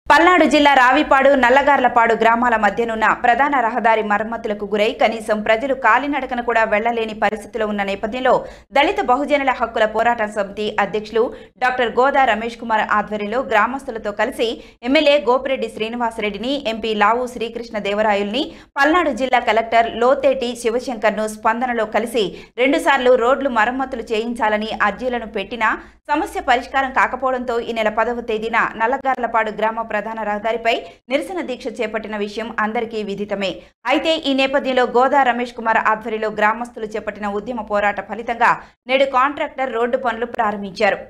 పల్నాడు జిల్లా రావిపాడు నల్లగార్లపాడు గ్రామాల మధ్యనున్న ప్రధాన రహదారి మరమ్మతులకు గురై కనీసం ప్రజలు కాలినడకన కూడా వెళ్లలేని పరిస్థితిలో ఉన్న నేపథ్యంలో దళిత బహుజనుల హక్కుల పోరాట సమితి అధ్యక్షులు డాక్టర్ గోదా రమేష్ కుమార్ ఆధ్వర్యంలో గ్రామస్తులతో కలిసి ఎమ్మెల్యే గోపిరెడ్డి శ్రీనివాసరెడ్డిని ఎంపీ లావు శ్రీకృష్ణ దేవరాయల్ని పల్నాడు జిల్లా కలెక్టర్ లోతేటి శివశంకర్ను స్పందనలో కలిసి రెండుసార్లు రోడ్లు మరమ్మతులు చేయించాలని అర్జీలను పెట్టినా సమస్య పరిష్కారం కాకపోవడంతో ఈ నెల పదవ తేదీన నల్లగార్లపాడు గ్రామ ప్రధాన రహదారిపై నిరసన దీక్ష చేపట్టిన విషయం అందరికీ విదితమే అయితే ఈ నేపథ్యంలో గోదా రమేష్ కుమార్ ఆధ్వర్యంలో గ్రామస్తులు చేపట్టిన ఉద్యమ పోరాట ఫలితంగా నేడు కాంట్రాక్టర్ రోడ్డు పనులు ప్రారంభించారు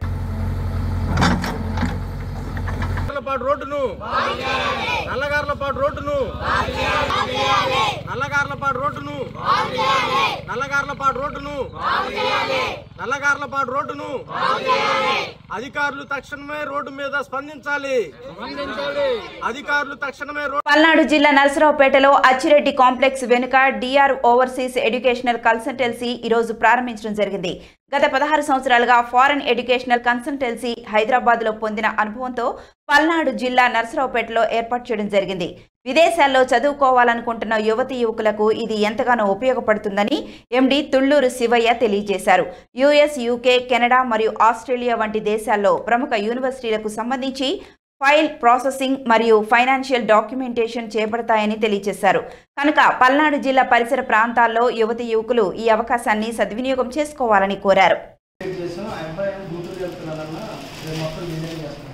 నల్లగార్లపాడు రోడ్డును నల్లగార్లపాడు రోడ్డును నల్లగార్లపాడు రోడ్డును నల్లగార్లపాడు రోడ్డును నల్లగార్లపాడు రోడ్డును అధికారులు తక్షణమే రోడ్డు మీద స్పందించాలి అధికారులు తక్షణమే రోడ్డు పల్నాడు జిల్లా నరసరావుపేటలో అచ్చిరెడ్డి కాంప్లెక్స్ వెనుక డిఆర్ ఓవర్సీస్ ఎడ్యుకేషనల్ కన్సల్టెన్సీ ఈరోజు ప్రారంభించడం జరిగింది గత పదహారు సంవత్సరాలుగా ఫారెన్ ఎడ్యుకేషనల్ కన్సల్టెన్సీ హైదరాబాద్ లో పొందిన అనుభవంతో పల్నాడు జిల్లా నరసరావుపేటలో ఏర్పాటు చేయడం జరిగింది విదేశాల్లో చదువుకోవాలనుకుంటున్న యువతి యువకులకు ఇది ఎంతగానో ఉపయోగపడుతుందని ఎండి తుళ్లూరు శివయ్య తెలియజేశారు యుఎస్ యూకే కెనడా మరియు ఆస్ట్రేలియా వంటి దేశాల్లో ప్రముఖ యూనివర్సిటీలకు సంబంధించి ఫైల్ ప్రాసెసింగ్ మరియు ఫైనాన్షియల్ డాక్యుమెంటేషన్ చేపడతాయని తెలియజేశారు కనుక పల్నాడు జిల్లా పరిసర ప్రాంతాల్లో యువతి యువకులు ఈ అవకాశాన్ని సద్వినియోగం చేసుకోవాలని కోరారు చేసాం ఆ అబ్బాయి ఏమో గుంటూరు వెళ్తున్నాడన్న రేపు మొత్తం డిజైన్ చేస్తున్నాం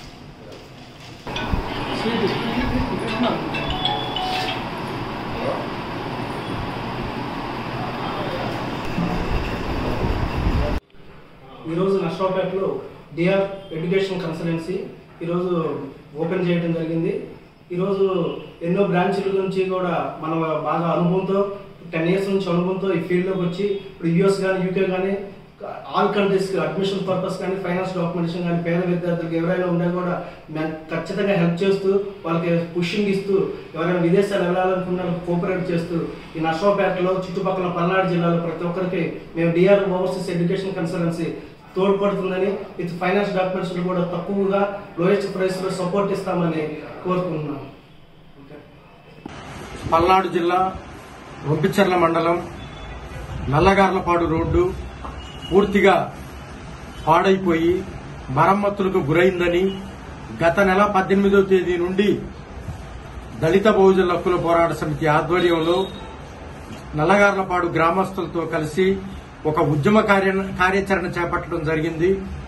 ఈరోజు నష్టపేటలో డిఆర్ ఎడ్యుకేషన్ కన్సల్టెన్సీ ఈరోజు ఓపెన్ చేయడం జరిగింది ఈరోజు ఎన్నో బ్రాంచ్ల నుంచి కూడా మనం బాగా అనుభవంతో టెన్ ఇయర్స్ నుంచి అనుభవంతో ఈ ఫీల్డ్లోకి వచ్చి ఇప్పుడు యుఎస్ కానీ యూకే కానీ ఆల్ కంట్రీస్కి అడ్మిషన్ పర్పస్ కానీ ఫైనాన్స్ డాక్యుమెంటేషన్ కానీ పేద విద్యార్థులకు ఎవరైనా ఉన్నా కూడా మేము ఖచ్చితంగా హెల్ప్ చేస్తూ వాళ్ళకి పుషింగ్ ఇస్తూ ఎవరైనా విదేశాలు వెళ్ళాలనుకున్న కోఆపరేట్ చేస్తూ ఈ నర్సరావుపేటలో చుట్టుపక్కల పల్నాడు జిల్లాలో ప్రతి ఒక్కరికి మేము డిఆర్ ఓవర్సీస్ ఎడ్యుకేషన్ కన్సల్టెన్సీ తోడ్పడుతుందని విత్ ఫైనాన్స్ డాక్యుమెంట్స్ కూడా తక్కువగా లోయెస్ట్ ప్రైస్లో సపోర్ట్ ఇస్తామని కోరుకుంటున్నాం పల్నాడు జిల్లా రొంపిచెర్ల మండలం నల్లగార్లపాడు రోడ్డు పూర్తిగా పాడైపోయి మరమ్మతులకు గురైందని గత నెల పద్దెనిమిదవ తేదీ నుండి దళిత బహుజన హక్కుల పోరాట సమితి ఆధ్వర్యంలో నల్లగార్లపాడు గ్రామస్తులతో కలిసి ఒక ఉద్యమ కార్య కార్యాచరణ చేపట్టడం జరిగింది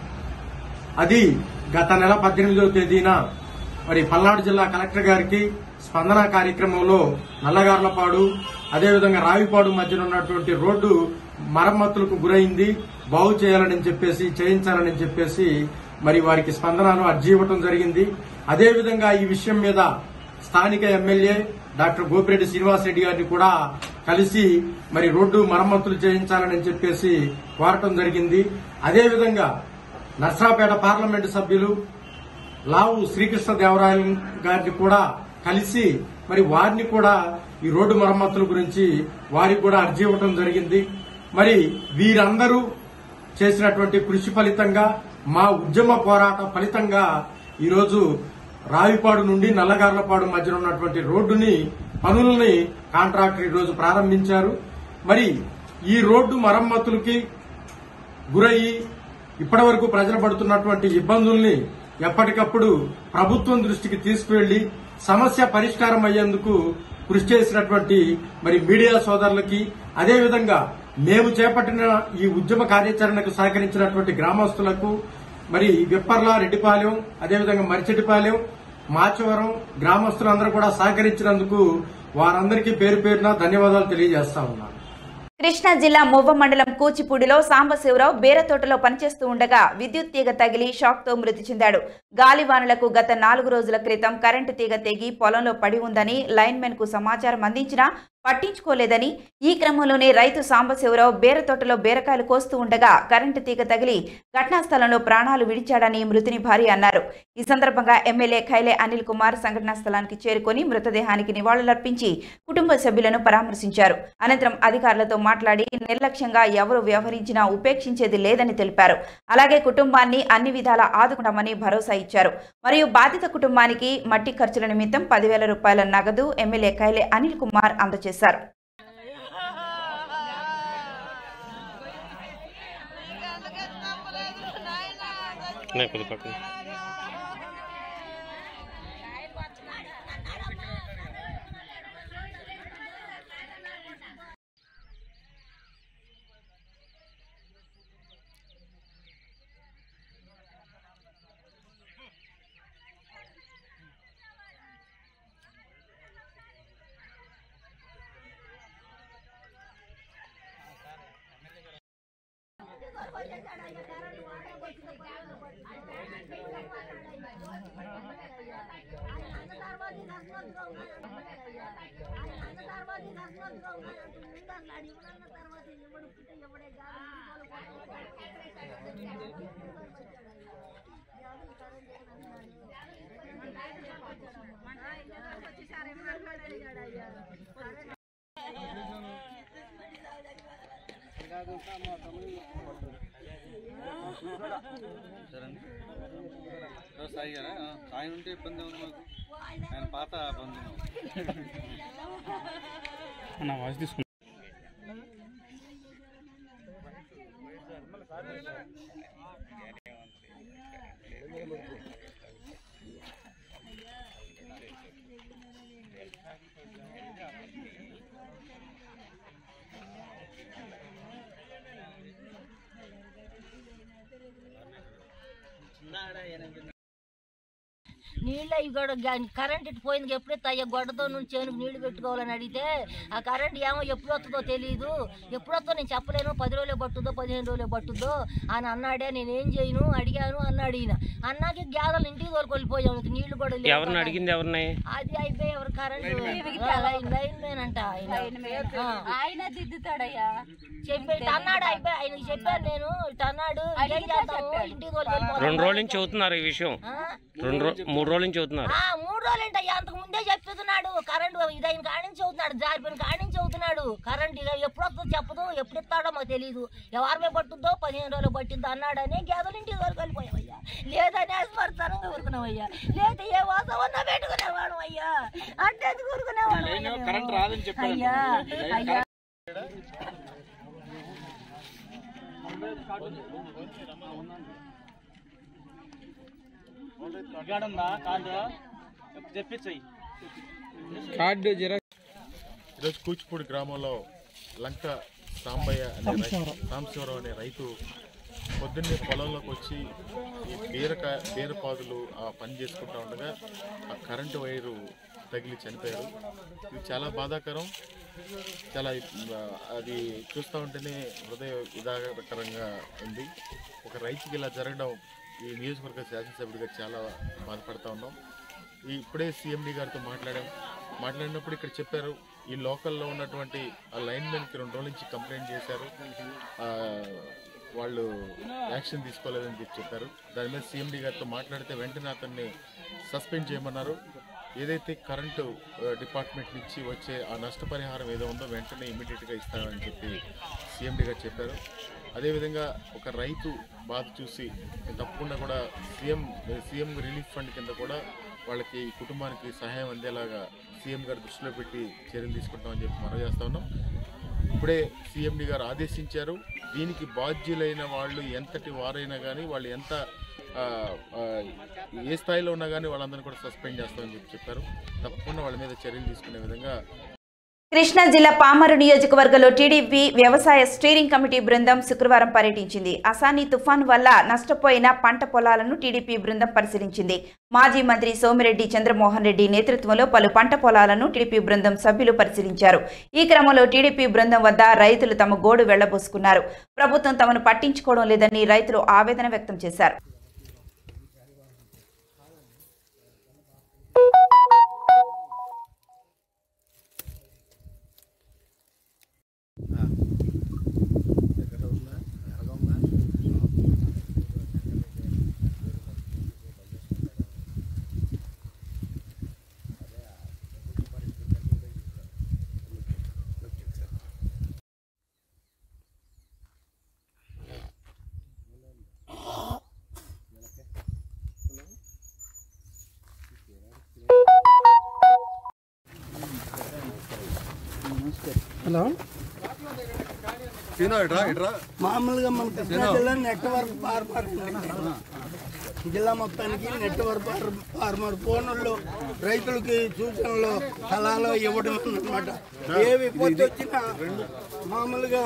అది గత నెల పద్దెనిమిదవ తేదీన మరి పల్నాడు జిల్లా కలెక్టర్ గారికి స్పందన కార్యక్రమంలో నల్లగార్లపాడు అదేవిధంగా రావిపాడు మధ్యన ఉన్నటువంటి రోడ్డు మరమ్మతులకు గురైంది బాగు చేయాలని చెప్పేసి చేయించాలని చెప్పేసి మరి వారికి స్పందనను అర్జీ ఇవ్వటం జరిగింది అదేవిధంగా ఈ విషయం మీద స్థానిక ఎమ్మెల్యే డాక్టర్ గోపిరెడ్డి శ్రీనివాసరెడ్డి గారిని కూడా కలిసి మరి రోడ్డు మరమ్మతులు చేయించాలని చెప్పేసి కోరటం జరిగింది అదేవిధంగా నర్సరాపేట పార్లమెంటు సభ్యులు లావు శ్రీకృష్ణ దేవరాయలు గారిని కూడా కలిసి మరి వారిని కూడా ఈ రోడ్డు మరమ్మతుల గురించి వారికి కూడా అర్జీ ఇవ్వడం జరిగింది మరి వీరందరూ చేసినటువంటి కృషి ఫలితంగా మా ఉద్యమ పోరాట ఫలితంగా ఈరోజు రావిపాడు నుండి నల్లగార్లపాడు మధ్యన ఉన్నటువంటి రోడ్డుని పనులని కాంట్రాక్టర్ ఈరోజు ప్రారంభించారు మరి ఈ రోడ్డు మరమ్మతులకి గురయ్యి ఇప్పటివరకు ప్రజలు పడుతున్నటువంటి ఇబ్బందుల్ని ఎప్పటికప్పుడు ప్రభుత్వం దృష్టికి తీసుకువెళ్లి సమస్య పరిష్కారం అయ్యేందుకు కృషి చేసినటువంటి మరి మీడియా సోదరులకి అదేవిధంగా మేము చేపట్టిన ఈ ఉద్యమ కార్యాచరణకు సహకరించినటువంటి గ్రామస్తులకు మరి విప్పర్ల రెడ్డిపాలెం అదేవిధంగా మరిచెడ్డిపాలెం మాచవరం గ్రామస్తులందరూ కూడా సహకరించినందుకు వారందరికీ పేరు పేరున ధన్యవాదాలు తెలియజేస్తా ఉన్నాను కృష్ణా జిల్లా మువ్వ మండలం కూచిపూడిలో సాంబశివరావు బేరతోటలో పనిచేస్తూ ఉండగా విద్యుత్ తీగ తగిలి షాక్తో మృతి చెందాడు గాలివానులకు గత నాలుగు రోజుల క్రితం కరెంటు తీగ తెగి పొలంలో పడి ఉందని లైన్మెన్ కు సమాచారం అందించినా పట్టించుకోలేదని ఈ క్రమంలోనే రైతు సాంబశివరావు బేర తోటలో బీరకాయలు కోస్తూ ఉండగా కరెంటు తీగ తగిలి ఘటనా స్థలంలో ప్రాణాలు విడిచాడని మృతుని భార్య అన్నారు ఈ సందర్భంగా ఎమ్మెల్యే ఖైలే అనిల్ కుమార్ సంఘటనా స్థలానికి చేరుకొని మృతదేహానికి నివాళులర్పించి కుటుంబ సభ్యులను పరామర్శించారు అనంతరం అధికారులతో మాట్లాడి నిర్లక్ష్యంగా ఎవరు వ్యవహరించినా ఉపేక్షించేది లేదని తెలిపారు అలాగే కుటుంబాన్ని అన్ని విధాలా ఆదుకుంటామని భరోసా ఇచ్చారు మరియు బాధిత కుటుంబానికి మట్టి ఖర్చుల నిమిత్తం పదివేల రూపాయల నగదు ఎమ్మెల్యే ఖైలే అనిల్ కుమార్ అందజేశారు నాకు కొద్ది పక్కన ఎవరు సాయి గారా ఆ, సాయి ఉంటే ఇబ్బంది ఉంది మాకు ఆయన పాత బంధువు నా వాయిస్ తీసుకున్నా నీళ్ళు అవి కూడా గా- కరెంట్ ఇటు పోయింది ఎప్పుడైతే అయ్యా గొడ్డతో నుంచి చేనుకు నీళ్లు పెట్టుకోవాలని అడిగితే ఆ కరెంట్ ఏమో ఎప్పుడు వస్తుందో తెలియదు ఎప్పుడు వస్తుందో నేను చెప్పలేను పది రోజులే పట్టుద్దో పదిహేను రోజులే పట్టుద్దో అని అన్నాడే నేనేం చేయను అడిగాను అన్నాడు ఈయన అన్నాకి గ్యాదలు ఇంటికి తోలుకొల్లిపోయాం ఇంక నీళ్లు కూడా లేవు ఎవరిని కదా. అడిగింది ఎవరిని అది అయిపోయి ఎవరు కరెంట్ లైన్ లైన్ మ్యాన్ అంట ఆయన ఆ. ఆయన దిద్దుతాడయ్యా చెప్పి ఇటు అన్నాడు అయిపోయి ఆయనకి చెప్పాను నేను ఇటు అన్నాడు ఏం చేద్దాము ఇంటికి తోలుకెళ్ళిపోదాం. రెండు రోజుల నుంచి చదువుతున్నారు ఈ విషయం ఆ? రెండు రో మూడు రోజుల నుంచి చదువుతున్నారు ఆ మూడు రోజులంట అంతకు ముందే చెప్తున్నాడు కరెంట్ ఇదైన కాడించి చదువుతున్నాడు జారిపోయిన కాడించి చదువుతున్నాడు కరెంట్ ఇక ఎప్పుడు వస్తుందో చెప్పదు ఎప్పుడు ఇస్తాడో మాకు తెలియదు ఎవరిమే పట్టుద్దో పదిహేను రోజులు పట్టిందో అన్నాడని గేదెల ఇంటికి వరకు వెళ్ళిపోయావయ్యా లేదని ఆస్పడతానంగా ఊరుకున్నావయ్యా లేదా ఏ వాసవన్నా పెట్టుకునేవాడు అయ్యా అంటే ఊరుకునేవాడు కరెంట్ రాదని చెప్పాడు అయ్యా అయ్యా తెప్పించాయి ఈరోజు కూచిపూడి గ్రామంలో లంక సాంబయ్య అనే రైతు సాంబశివరావు అనే రైతు పొద్దున్నే పొలంలోకి వచ్చి ఈ బీరకాయ బీరపాదులు ఆ పని చేసుకుంటా ఉండగా ఆ కరెంటు వైరు తగిలి చనిపోయారు ఇది చాలా బాధాకరం చాలా ఆ, అది చూస్తూ ఉంటేనే హృదయ విధాకరంగా ఉంది ఒక రైతుకి ఇలా జరగడం ఈ నియోజకవర్గ శాసనసభ్యుడిగా చాలా బాధపడతా ఉన్నాం ఈ ఇప్పుడే సీఎండి గారితో మాట్లాడాం మాట్లాడినప్పుడు ఇక్కడ చెప్పారు ఈ లోకల్లో ఉన్నటువంటి ఆ లైన్ కి రెండు రోజుల నుంచి కంప్లైంట్ చేశారు ఆ, వాళ్ళు యాక్షన్ తీసుకోలేదని చెప్పి చెప్పారు దాని మీద సీఎండి గారితో మాట్లాడితే వెంటనే అతన్ని సస్పెండ్ చేయమన్నారు ఏదైతే కరెంటు ఆ, డిపార్ట్మెంట్ నుంచి వచ్చే ఆ నష్టపరిహారం ఏదో ఉందో వెంటనే ఇమీడియట్గా ఇస్తామని చెప్పి సీఎండి గారు చెప్పారు అదేవిధంగా ఒక రైతు బాధ చూసి తప్పకుండా కూడా సీఎం సీఎం రిలీఫ్ ఫండ్ కింద కూడా వాళ్ళకి ఈ కుటుంబానికి సహాయం అందేలాగా సీఎం గారు దృష్టిలో పెట్టి చర్యలు తీసుకుంటామని చెప్పి మనం చేస్తా ఉన్నాం ఇప్పుడే సీఎండి గారు ఆదేశించారు దీనికి బాధ్యులైన వాళ్ళు ఎంతటి వారైనా కానీ వాళ్ళు ఎంత ఆ, ఆ, ఏ స్థాయిలో ఉన్నా కానీ వాళ్ళందరినీ కూడా సస్పెండ్ చేస్తామని చెప్పి చెప్పారు తప్పకుండా వాళ్ళ మీద చర్యలు తీసుకునే విధంగా కృష్ణా జిల్లా పామరు నియోజకవర్గంలో టీడీపీ వ్యవసాయ స్టీరింగ్ కమిటీ బృందం శుక్రవారం పర్యటించింది అసాని తుఫాన్ వల్ల నష్టపోయిన పంట పొలాలను టీడీపీ బృందం పరిశీలించింది మాజీ మంత్రి సోమిరెడ్డి చంద్రమోహన్ రెడ్డి నేతృత్వంలో పలు పంట పొలాలను టీడీపీ బృందం సభ్యులు పరిశీలించారు ఈ క్రమంలో టీడీపీ బృందం వద్ద రైతులు తమ గోడు వెళ్లబోసుకున్నారు ప్రభుత్వం తమను పట్టించుకోవడం లేదని రైతులు ఆవేదన వ్యక్తం చేశారు హలో తినో ఇట్రా ఇట్రా మామూలుగా మన కృష్ణా జిల్లా నెట్వర్క్ ఫార్మర్ జిల్లా మొత్తానికి నెట్వర్క్ ఫార్మర్ ఫోన్లో రైతులకి సూచనలు సలహాలు ఇవ్వడం అనమాట ఏ విపత్తు వచ్చినా మామూలుగా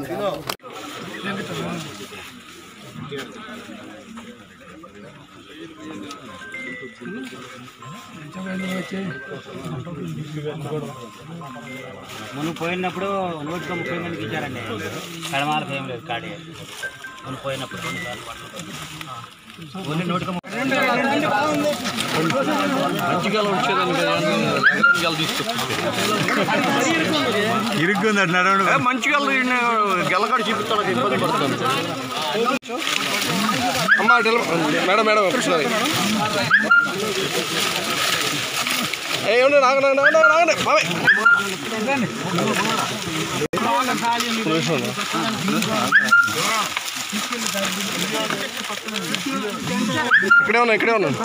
మును పోయినప్పుడు నూటికి ముప్పై మందికి ఇచ్చారండి కడమాలకు ఏం లేదు కాడి మును పోయినప్పుడు రెండు సార్లు పట్టుకుంటాం. ఓన్లీ నూటికి ముప్పై ఇరుగ్గుంది అంటున్నాడు మంచిగా గెలకాడు చూపిస్తాడు ఇబ్బంది పడుతుంది అమ్మా మేడం మేడం ఒకసారి ఏమండి నాగండి నాగండి నాగండి బాబాయ్ ఇక్కడే ఉన్నా ఇక్కడే ఉన్నాను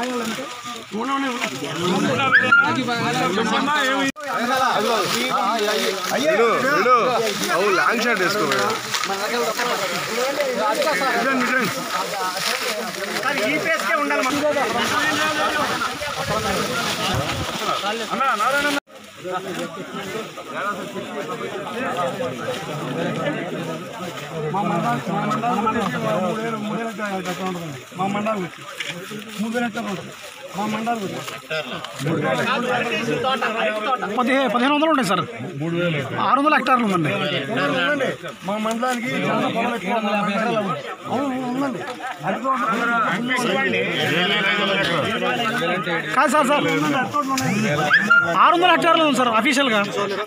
విడు విడు అవు లాంగ్ షాట్ వేసుకో మా మండలం మూడు వేల హెక్టార్లు ఉంటుంది మా మండలం పదిహేను పదిహేను వందలు ఉంటాయి సార్ ఆరు వందల హెక్టార్లు ఉందండి మా మండలానికి చాలా పొలం ఎక్కువ ఉంది. మా మండలం ఉంది. అవును ఉందండి అది కూడా కాదు సార్ సార్ ఆరు వందల హెక్టార్లు ఉంది సార్ అఫీషియల్గా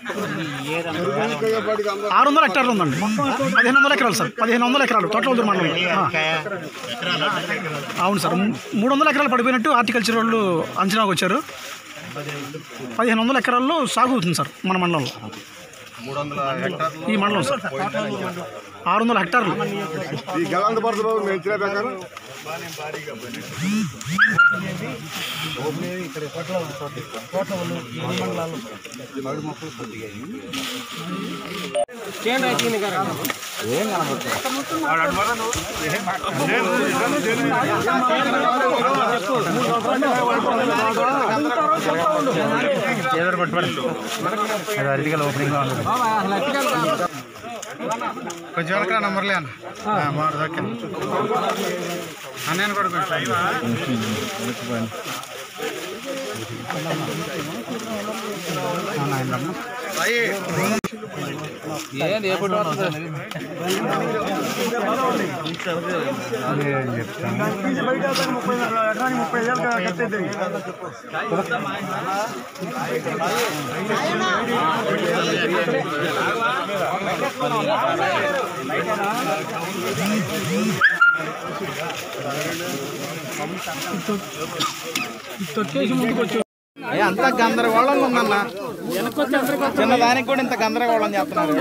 ఆరు వందల హెక్టార్లు ఉందండి పదిహేను వందల ఎకరాలు సార్ పదిహేను వందల ఎకరాలు తోటల మండలం ఆ. అవును సార్ మూ- మూడు వందల ఎకరాలు పడిపోయినట్టు హార్టికల్చర్ వాళ్ళు అంచనాకు వచ్చారు పదిహేను వందల ఎకరాల్లో సాగు అవుతుంది సార్ మన మండలంలో మూడు వందల హెక్టార్లు ఈ మండలం సార్ ఆరు వందల హెక్టార్లు ఈ గలాంత పడుతుంది బాబు మేము ఇచ్చిన ప్రకారం కొంచెం ఎవరికైనా నంబర్లే అన్న మాట దక్కింది అన్నయ్య కూడా ఏంది ఎప్పుడు అంతా గందరగోళంగా ఉందన్న చిన్న దానికి కూడా ఇంత గందరగోళం చేస్తున్నారు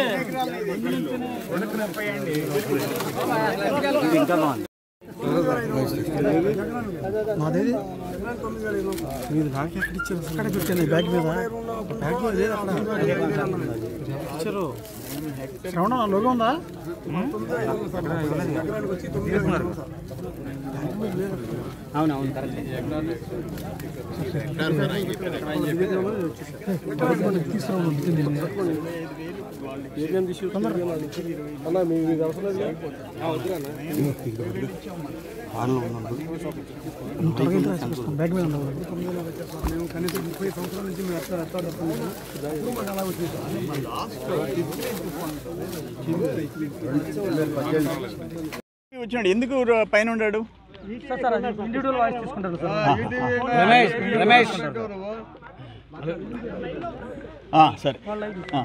మాదేది మీరు నాకు ఎక్కడ ఇచ్చారు అక్కడ పెట్టాను బ్యాగ్ మీద బ్యాగ్ మీద లేదు అక్కడ ఇచ్చారు శ్రవణ లోగో ఉందా అవునవును కరెక్ట్ బ్యాగ్ మీద ఉండవు మేము కనీసం ముప్పై సంవత్సరాల నుంచి మేము ఎట్లా ఎట్లా అలా వచ్చినాడు ఎందుకు ర- పైన ఉన్నాడు ఇండివిజువల్ వాయిస్ తీసుకుంటారు సార్ రమేష్ రమేష్ ఆ, సరే ఆ.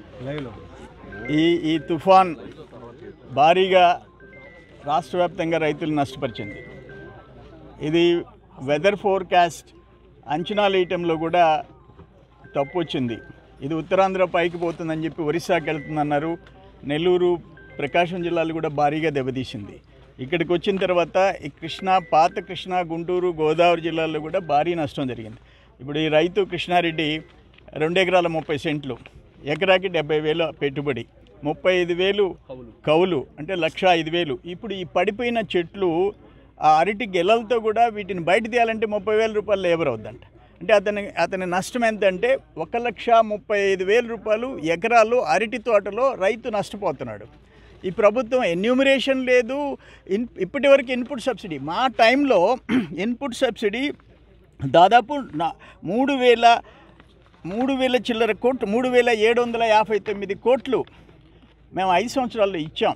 ఈ ఈ తుఫాన్ భారీగా రాష్ట్ర వ్యాప్తంగా రైతులు నష్టపరిచింది ఇది వెదర్ ఫోర్కాస్ట్ అంచనాలు వేయటంలో కూడా తప్పు వచ్చింది ఇది ఉత్తరాంధ్ర పైకి పోతుందని చెప్పి ఒరిస్సాకి వెళ్తుందన్నారు నెల్లూరు ప్రకాశం జిల్లాలు కూడా భారీగా దెబ్బతీసింది ఇక్కడికి వచ్చిన తర్వాత ఈ కృష్ణా పాత కృష్ణా గుంటూరు గోదావరి జిల్లాల్లో కూడా భారీ నష్టం జరిగింది ఇప్పుడు ఈ రైతు కృష్ణారెడ్డి రెండు ఎకరాల ముప్పై సెంట్లు ఎకరాకి డెబ్బై వేలు పెట్టుబడి ముప్పై ఐదు వేలు కౌలు అంటే లక్ష ఐదు వేలు ఇప్పుడు ఈ పడిపోయిన చెట్లు ఆ అరటి గెలలతో కూడా వీటిని బయట తీయాలంటే ముప్పై వేల రూపాయలు లేబర్ అవుద్దంట అంటే అతని అతని నష్టం ఎంత అంటే ఒక లక్ష ముప్పై ఐదు వేల రూపాయలు ఎకరాలు అరటి తోటలో రైతు నష్టపోతున్నాడు ఈ ప్రభుత్వం ఎన్యూమరేషన్ లేదు ఇన్ ఇప్పటివరకు ఇన్పుట్ సబ్సిడీ మా టైంలో ఇన్పుట్ సబ్సిడీ దాదాపు నా మూడు వేల మూడు వేల చిల్లర కోట్లు మూడు వేల ఏడు వందల యాభై తొమ్మిది కోట్లు మేము ఐదు సంవత్సరాల్లో ఇచ్చాం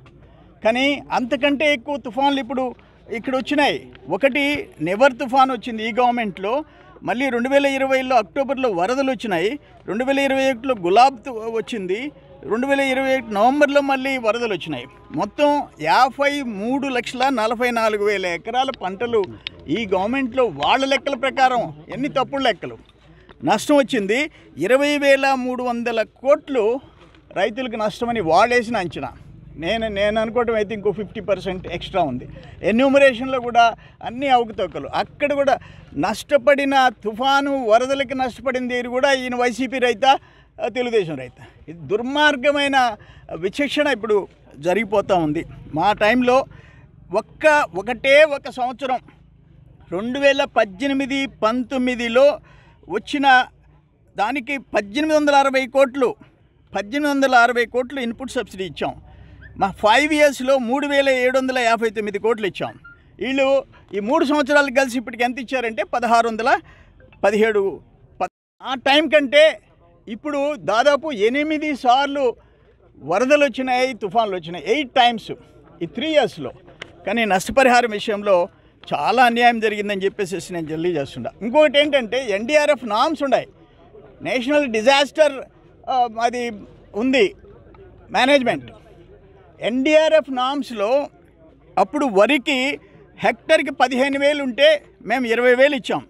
కానీ అంతకంటే ఎక్కువ తుఫాన్లు ఇప్పుడు ఇక్కడ వచ్చినాయి ఒకటి నెవర్ తుఫాన్ వచ్చింది ఈ గవర్నమెంట్లో మళ్ళీ రెండు వేల ఇరవైలో అక్టోబర్లో వరదలు వచ్చినాయి రెండు వేల ఇరవై ఒకటిలో గులాబ్ తు- వచ్చింది రెండు వేల ఇరవై ఒకటి నవంబర్లో మళ్ళీ వరదలు వచ్చినాయి మొత్తం యాభై మూడు లక్షల నలభై నాలుగు వేల ఎకరాల పంటలు ఈ గవర్నమెంట్లో వాళ్ళ లెక్కల ప్రకారం ఎన్ని తప్పుడు లెక్కలు నష్టం వచ్చింది ఇరవై వేల మూడు వందల కోట్లు రైతులకు నష్టమని వాళ్ళేసిన అంచనా నేను నేను అనుకోవటం అయితే ఇంకో ఫిఫ్టీ పర్సెంట్ ఎక్స్ట్రా ఉంది ఎన్యూమరేషన్లో కూడా అన్ని అవకతవకలు అక్కడ కూడా నష్టపడిన తుఫాను వరదలకి నష్టపడింది ఇది కూడా ఈయన వైసీపీ రైతా ఆ, తెలుగుదేశం రైతా ఇది దుర్మార్గమైన విచక్షణ ఇప్పుడు జరిగిపోతూ ఉంది మా టైంలో ఒక్క ఒకటే ఒక సంవత్సరం రెండు వేల పద్దెనిమిది పంతొమ్మిదిలో వచ్చిన దానికి పద్దెనిమిది వందల అరవై కోట్లు పద్దెనిమిది వందల అరవై కోట్లు ఇన్పుట్ సబ్సిడీ ఇచ్చాం మా ఫైవ్ ఇయర్స్లో మూడు వేల ఏడు వందల యాభై తొమ్మిది కోట్లు ఇచ్చాం వీళ్ళు ఈ మూడు సంవత్సరాలు కలిసి ఇప్పటికి ఎంత ఇచ్చారంటే పదహారు వందల పదిహేడు ప- ఆ టైం కంటే ఇప్పుడు దాదాపు ఎనిమిది సార్లు వరదలు వచ్చినాయి తుఫాన్లు వచ్చినాయి ఎయిట్ టైమ్స్ ఈ త్రీ ఇయర్స్లో కానీ నష్టపరిహారం విషయంలో చాలా అన్యాయం జరిగిందని చెప్పేసి నేను జల్లీ చేస్తుండా ఇంకొకటి ఏంటంటే ఎన్డీఆర్ఎఫ్ నామ్స్ ఉన్నాయి నేషనల్ డిజాస్టర్ ఆ, అది ఉంది మేనేజ్మెంట్ ఎన్డీఆర్ఎఫ్ నామ్స్లో అప్పుడు వరికి హెక్టర్కి పదిహేను వేలు ఉంటే మేము ఇరవై వేలు ఇచ్చాం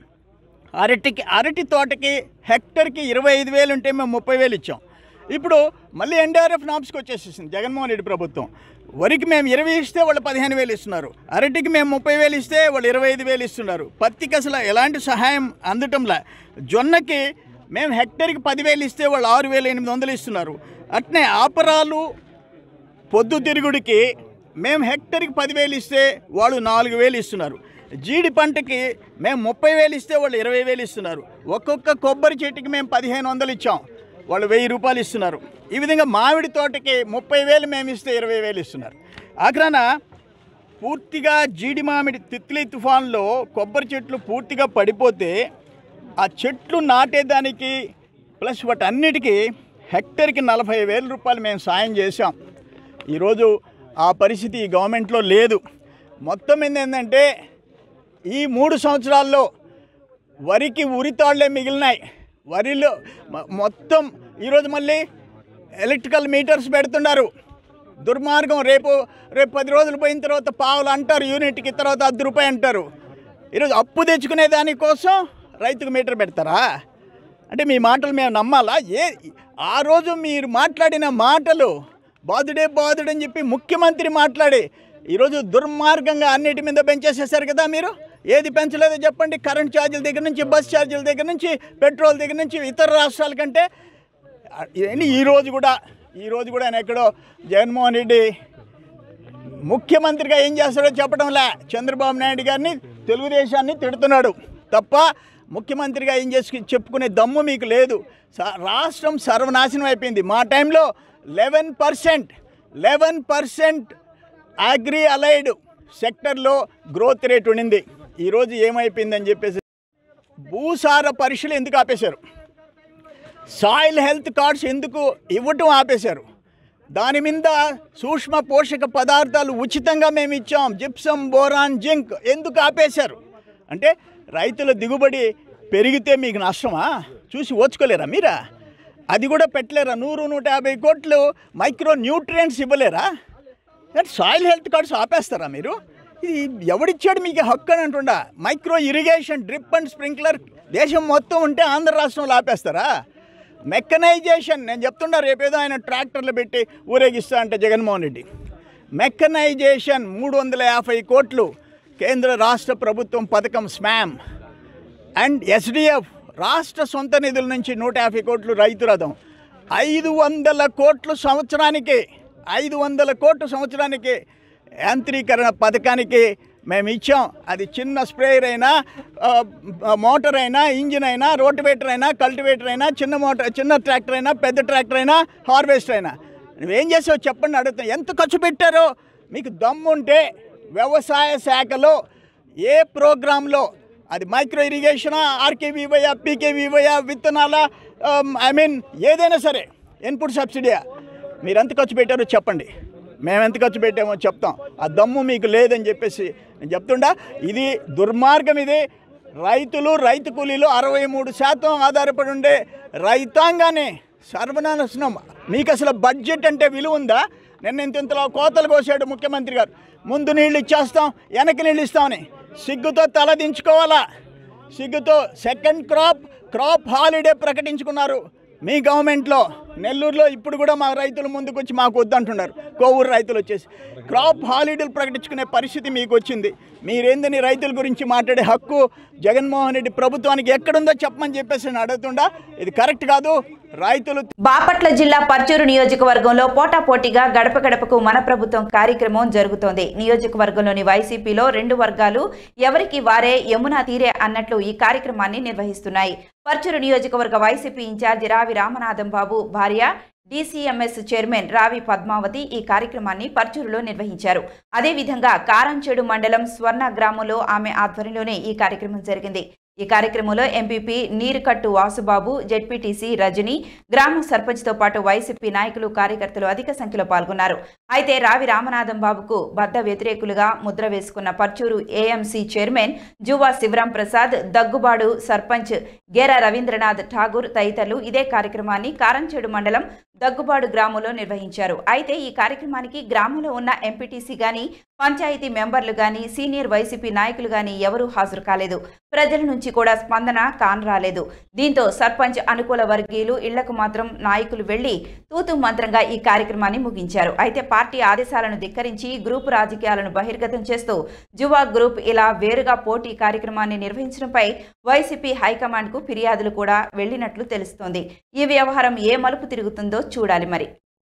అరటికి అరటి తోటకి హెక్టర్కి ఇరవై ఐదు వేలు ఉంటే మేము ముప్పై వేలు ఇచ్చాం ఇప్పుడు మళ్ళీ ఎన్డీఆర్ఎఫ్ నామ్స్కి వచ్చేసేసింది జగన్మోహన్ రెడ్డి ప్రభుత్వం వరికి మేము ఇరవై ఇస్తే వాళ్ళు పదిహేను వేలు ఇస్తున్నారు అరటికి మేము ముప్పై వేలు ఇస్తే వాళ్ళు ఇరవై ఐదు వేలు ఇస్తున్నారు పత్తికి అసలు ఎలాంటి సహాయం అందటంలా జొన్నకి మేము హెక్టర్కి పదివేలు ఇస్తే వాళ్ళు ఆరు వేల ఎనిమిది వందలు ఇస్తున్నారు అట్నే ఆపరాలు పొద్దుతిరుగుడికి మేము హెక్టర్కి పదివేలు ఇస్తే వాళ్ళు నాలుగు వేలు ఇస్తున్నారు జీడి పంటకి మేము ముప్పై వేలు ఇస్తే వాళ్ళు ఇరవై వేలు ఇస్తున్నారు ఒక్కొక్క కొబ్బరి చెట్టుకి మేము పదిహేను వందలు ఇచ్చాం వాళ్ళు వెయ్యి రూపాయలు ఇస్తున్నారు ఈ విధంగా మామిడి తోటకి ముప్పై వేలు మేము ఇస్తే ఇరవై వేలు ఇస్తున్నారు ఆఖరాన పూర్తిగా జీడి మామిడి తిత్లీ తుఫాన్లో కొబ్బరి చెట్లు పూర్తిగా పడిపోతే ఆ చెట్లు నాటేదానికి ప్లస్ వాటన్నిటికీ హెక్టర్కి నలభై వేల రూపాయలు మేము సాయం చేశాం ఈరోజు ఆ పరిస్థితి ఈ గవర్నమెంట్లో లేదు మొత్తం మీద ఏంటంటే ఈ మూడు సంవత్సరాల్లో వరికి ఉరితాళ్లే మిగిలినాయి వరిలో మ- మొత్తం ఈరోజు మళ్ళీ ఎలక్ట్రికల్ మీటర్స్ పెడుతున్నారు దుర్మార్గం రేపు రేపు పది రోజులు పోయిన తర్వాత పావులు అంటారు యూనిట్కి తర్వాత అర్ధ రూపాయి అంటారు ఈరోజు అప్పు తెచ్చుకునే దానికోసం రైతుకు మీటర్ పెడతారా అంటే మీ మాటలు మేము నమ్మాలా ఏ ఆ రోజు మీరు మాట్లాడిన మాటలు బాధుడే బాధుడు అని చెప్పి ముఖ్యమంత్రి మాట్లాడి ఈరోజు దుర్మార్గంగా అన్నిటి మీద పెంచేసేసారు కదా మీరు ఏది పెంచలేదో చెప్పండి కరెంట్ ఛార్జీల దగ్గర నుంచి బస్ ఛార్జీల దగ్గర నుంచి పెట్రోల్ దగ్గర నుంచి ఇతర రాష్ట్రాల కంటే ఇవన్నీ ఈ రోజు కూడా ఈ రోజు కూడా ఆయన ఎక్కడో జగన్మోహన్ రెడ్డి ముఖ్యమంత్రిగా ఏం చేస్తాడో చెప్పడంలే చంద్రబాబు నాయుడు గారిని తెలుగుదేశాన్ని తిడుతున్నాడు తప్ప ముఖ్యమంత్రిగా ఏం చేసు చెప్పుకునే దమ్ము మీకు లేదు స- రాష్ట్రం సర్వనాశనం అయిపోయింది మా టైంలో eleven percent eleven percent agri allied సెక్టర్లో గ్రోత్ రేట్ ఉండింది ఈరోజు ఏమైపోయిందని చెప్పేసి భూసార పరీక్షలు ఎందుకు ఆపేశారు సాయిల్ హెల్త్ కార్డ్స్ ఎందుకు ఇవ్వటం ఆపేశారు దాని మీద సూక్ష్మ పోషక పదార్థాలు ఉచితంగా మేము ఇచ్చాం జిప్సం బోరాన్ జింక్ ఎందుకు ఆపేశారు అంటే రైతుల దిగుబడి పెరిగితే మీకు నష్టమా చూసి ఓచుకోలేరా మీరా అది కూడా పెట్టలేరా నూరు నూట యాభై కోట్లు మైక్రో న్యూట్రియంట్స్ ఇవ్వలేరా అంటే సాయిల్ హెల్త్ కార్డ్స్ ఆపేస్తారా మీరు ఇది ఎవడిచ్చాడు మీకు హక్కు అని అంటుండా micro irrigation drip and sprinkler దేశం మొత్తం ఉంటే ఆంధ్ర రాష్ట్రంలో ఆపేస్తారా మెకనైజేషన్ నేను చెప్తుండా రేపేదో ఆయన ట్రాక్టర్లు పెట్టి ఊరేగిస్తా అంటే జగన్మోహన్ రెడ్డి మెకనైజేషన్ మూడు వందల యాభై కోట్లు కేంద్ర రాష్ట్ర ప్రభుత్వం పథకం స్మామ్ అండ్ ఎస్డిఎఫ్ రాష్ట్ర సొంత నిధుల నుంచి నూట యాభై కోట్లు రైతు రథం ఐదు వందల కోట్లు సంవత్సరానికి ఐదు వందల కోట్లు సంవత్సరానికి యాంత్రీకరణ పథకానికి మేము ఇచ్చాం అది చిన్న స్ప్రేయర్ అయినా ఆ, మోటార్ అయినా ఇంజిన్ అయినా రోటివేటర్ అయినా కల్టివేటర్ అయినా చిన్న మోటార్ చిన్న ట్రాక్టర్ అయినా పెద్ద ట్రాక్టర్ అయినా హార్వెస్టర్ అయినా నువ్వేం చేసావు చెప్పండి అడుగుతాం ఎంత ఖర్చు పెట్టారో మీకు దమ్ముంటే వ్యవసాయ శాఖలో ఏ ప్రోగ్రాంలో అది మైక్రో ఇరిగేషనా ఆర్కేవీవైయా పీకేవీవైయా విత్తనాల ఐ మీన్ ఏదైనా సరే ఇన్పుట్ సబ్సిడీయా మీరు ఎంత ఖర్చు పెట్టారో చెప్పండి మేము ఎంత ఖర్చు పెట్టామో చెప్తాం ఆ దమ్ము మీకు లేదని చెప్పేసి నేను చెప్తుండా ఇది దుర్మార్గం ఇది రైతులు రైతు కూలీలు అరవై మూడు శాతం ఆధారపడి ఉండే రైతాంగాన్ని సర్వనాశనం మీకు అసలు బడ్జెట్ అంటే విలువ ఉందా నిన్న ఇంత ఇంతలో కోతలు కోసాడు ముఖ్యమంత్రి గారు ముందు నీళ్ళు ఇచ్చేస్తాం వెనక్కి నీళ్ళు ఇస్తామని సిగ్గుతో తల దించుకోవాలా సిగ్గుతో సెకండ్ క్రాప్ క్రాప్ హాలిడే ప్రకటించుకున్నారు మీ గవర్నమెంట్లో నెల్లూరులో ఇప్పుడు కూడా మా రైతులు ముందుకు వచ్చి మాకు వద్దంటున్నారు కోవూరు రైతులు వచ్చేసి క్రాప్ హాలిడేలు ప్రకటించుకునే పరిస్థితి మీకు వచ్చింది మీరేందని రైతుల గురించి మాట్లాడే హక్కు జగన్మోహన్ రెడ్డి ప్రభుత్వానికి ఎక్కడుందో చెప్పమని చెప్పేసి నేను అడుగుతుండా ఇది కరెక్ట్ కాదు రైతులు బాపట్ల జిల్లా పర్చూరు నియోజకవర్గంలో పోటాపోటీగా గడప గడపకు మన ప్రభుత్వం కార్యక్రమం జరుగుతోంది నియోజకవర్గంలోని వైసీపీలో రెండు వర్గాలు ఎవరికి వారే యమునా తీరే అన్నట్లు ఈ కార్యక్రమాన్ని నిర్వహిస్తున్నాయి పర్చూరు నియోజకవర్గ వైసీపీ ఇన్ఛార్జి రావి రామనాథం బాబు భార్య డీసీఎంఎస్ చైర్మన్ రావి పద్మావతి ఈ కార్యక్రమాన్ని పర్చూరులో నిర్వహించారు అదేవిధంగా కారంచేడు మండలం స్వర్ణ గ్రామంలో ఆమె ఆధ్వర్యంలోనే ఈ కార్యక్రమం జరిగింది ఈ కార్యక్రమంలో ఎంపీపీ నీరుకట్టు వాసుబాబు జెడ్పీటీసీ రజని గ్రామ సర్పంచ్తో పాటు వైసీపీ నాయకులు కార్యకర్తలు అధిక సంఖ్యలో పాల్గొన్నారు అయితే రావి రామనాథం బాబుకు బద్ద వ్యతిరేకులుగా ముద్ర వేసుకున్న పర్చూరు ఏఎంసీ చైర్మన్ జువా శివరాం ప్రసాద్ దగ్గుబాడు సర్పంచ్ గేర రవీంద్రనాథ్ ఠాగూర్ తదితరులు ఇదే కార్యక్రమాన్ని కారంచేడు మండలం దగ్గుబాడు గ్రామంలో నిర్వహించారు అయితే ఈ కార్యక్రమానికి గ్రామంలో ఉన్న ఎంపీటీసీ గాని పంచాయతీ మెంబర్లు గాని సీనియర్ వైసీపీ నాయకులు గాని ఎవరూ హాజరు కాలేదు ప్రజల నుంచి కూడా స్పందన కానరాలేదు దీంతో సర్పంచ్ అనుకూల వర్గీయులు ఇళ్లకు మాత్రం నాయకులు వెళ్లి తూతు మంత్రంగా ఈ కార్యక్రమాన్ని ముగించారు అయితే పార్టీ ఆదేశాలను ధిక్కరించి గ్రూపు రాజకీయాలను బహిర్గతం చేస్తూ జువా గ్రూప్ ఇలా వేరుగా పోటీ కార్యక్రమాన్ని నిర్వహించడంపై వైసీపీ హైకమాండ్ కు ఫిర్యాదులు కూడా వెళ్లినట్లు తెలుస్తోంది ఈ వ్యవహారం ఏ మలుపు తిరుగుతుందో చూడాలి మరి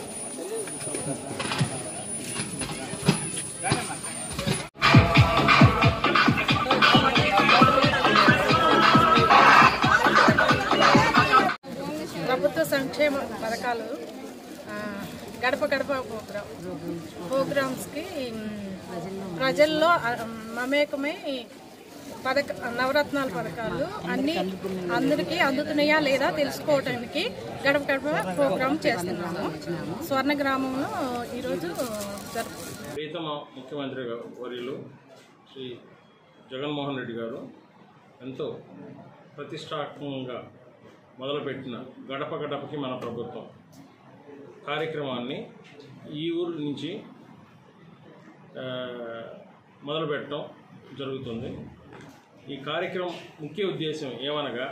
ప్రభుత్వ సంక్షేమ పథకాలు ఆ, గడప గడప ప్రోగ్రామ్ ప్రోగ్రామ్స్కి మ్, ప్రజల్లో ఆ, మమేకమై పథక నవరత్నాల పథకాలు అన్నీ అందరికీ అందుతున్నాయా లేదా తెలుసుకోవడానికి గడప గడప ప్రోగ్రామ్ చేస్తున్నాము స్వర్ణ గ్రామంలో ఈరోజు జరుపు ప్రీతమ ముఖ్యమంత్రి వర్యులు శ్రీ జగన్మోహన్ రెడ్డి గారు ఎంతో ప్రతిష్టాత్మకంగా మొదలుపెట్టిన గడప గడపకి మన ప్రభుత్వం కార్యక్రమాన్ని ఈ ఊరు నుంచి ఆ, మొదలుపెట్టడం జరుగుతుంది ఈ కార్యక్రమం ముఖ్య ఉద్దేశం ఏమనగా